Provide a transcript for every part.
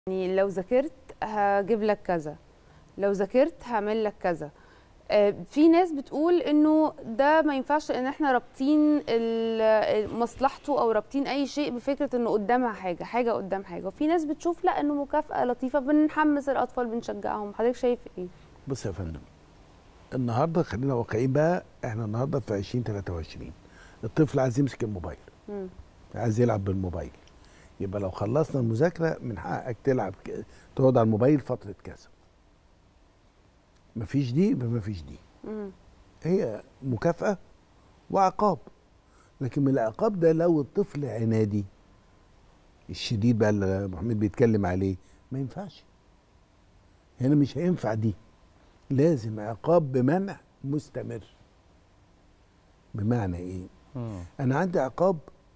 يعني لو ذاكرت هجيب لك كذا لو ذاكرت هعمل لك كذا آه، في ناس بتقول انه ده ما ينفعش ان احنا رابطين ال- مصلحته او رابطين اي شيء بفكره انه قدامها حاجه حاجه قدام حاجه وفي ناس بتشوف لا انه مكافاه لطيفه بنحمس الاطفال بنشجعهم حضرتك شايف ايه بص يا فندم النهارده خلينا واقعيين بقى احنا النهارده في 2023 الطفل عايز يمسك الموبايل مم. عايز يلعب بالموبايل يبقى لو خلصنا المذاكره من حقك تلعب ك- تقعد على الموبايل فتره كذا مفيش دي يبقى مفيش دي مم. هي مكافاه وعقاب لكن من العقاب ده لو الطفل عنادي الشديد بقى اللي أبو حميد بيتكلم عليه ما ينفعش هنا مش هينفع دي لازم عقاب بمنع مستمر بمعنى ايه انا عندي عقاب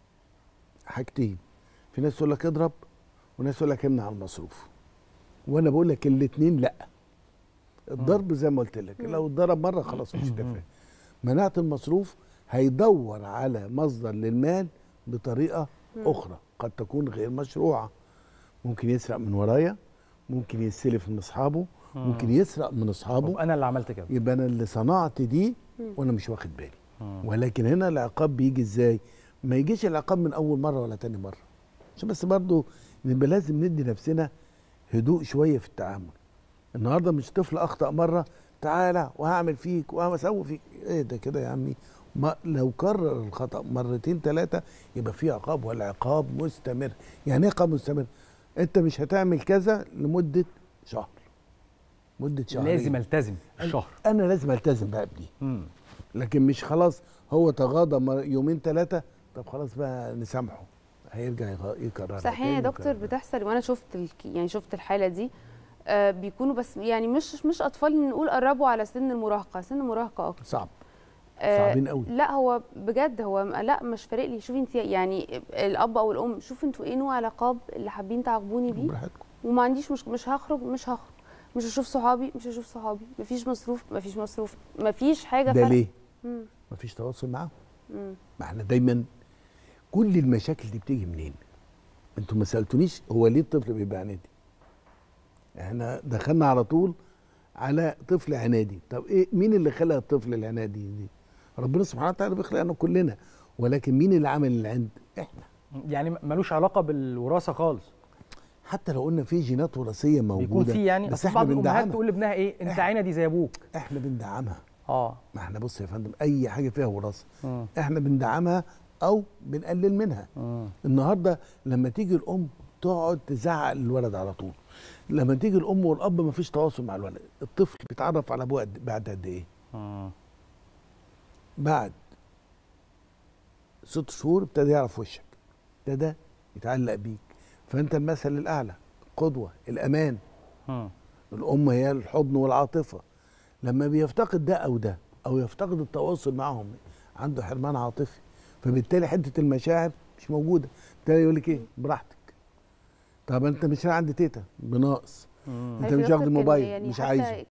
حاجتين في ناس تقول لك اضرب وناس تقول لك امنع المصروف وانا بقول لك الاثنين لا الضرب زي ما قلت لك لو اتضرب مره خلاص مش هتفرق منعت المصروف هيدور على مصدر للمال بطريقه اخرى قد تكون غير مشروعه ممكن يسرق من ورايا ممكن يستلف من اصحابه ممكن يسرق من اصحابه طب انا اللي عملت كده يبقى انا اللي صنعت دي وانا مش واخد بالي مم. ولكن هنا العقاب بيجي ازاي ما يجيش العقاب من اول مره ولا تاني مره عشان بس برضو نبقى لازم ندي نفسنا هدوء شويه في التعامل النهارده مش طفل اخطا مره تعالى وهعمل فيك وهسوي فيك ايه ده كده يا عمي ما لو كرر الخطا مرتين ثلاثه يبقى في عقاب والعقاب مستمر يعني ايه عقاب مستمر انت مش هتعمل كذا لمده شهر مده شهرين لازم التزم الشهر انا لازم التزم بقى بدي مم. لكن مش خلاص هو تغاضى مر- يومين ثلاثه طب خلاص بقى نسامحه هيرجع يغ- يكررها صحيح يا تاني دكتور ويكررها. بتحصل وانا شفت الك- يعني شفت الحاله دي آه، بيكونوا بس يعني مش مش اطفال نقول قربوا على سن المراهقه سن المراهقه اكتر صعب آه، صعبين قوي. لا هو بجد هو م- لا مش فارق لي شوفي انت يعني الاب او الام شوفوا انتوا ايه نوع العقاب اللي حابين تعاقبوني بيه براحتكم وما عنديش مش مش هخرج مش هخرج مش هشوف صحابي مش هشوف صحابي مفيش مصروف مفيش مصروف مفيش حاجه ده فرق. ليه؟ مم. مفيش تواصل معاهم مم. ما احنا دايما كل المشاكل دي بتيجي منين؟ انتوا ما سالتونيش هو ليه الطفل بيبقى عنادي؟ احنا دخلنا على طول على طفل عنادي، طب ايه مين اللي خلق الطفل العنادي دي؟ ربنا سبحانه وتعالى بيخلقنا كلنا ولكن مين اللي عمل العند؟ احنا يعني ملوش علاقه بالوراثه خالص حتى لو قلنا في جينات وراثيه موجوده بيكون في يعني بس أصل احنا بعض الامهات بندعمها تقول لابنها ايه انت إحنا- عينه زي ابوك احنا بندعمها اه ما احنا بص يا فندم اي حاجه فيها وراثه مم. احنا بندعمها او بنقلل منها مم. النهارده لما تيجي الام تقعد تزعق للولد على طول لما تيجي الام والاب ما فيش تواصل مع الولد الطفل بيتعرف على ابوه قد- بعد قد ايه مم. بعد ست شهور ابتدى يعرف وشك ابتدى يتعلق بيك فانت المثل الاعلى القدوه الامان مم. الام هي الحضن والعاطفه لما بيفتقد ده او ده او يفتقد التواصل معهم عنده حرمان عاطفي فبالتالي حته المشاعر مش موجوده بالتالي يقول لك ايه براحتك طب انت مش عندي تيتا بناقص مم. انت عارف مش يا واخد دكتور كان الموبايل يعني مش حتى عايزه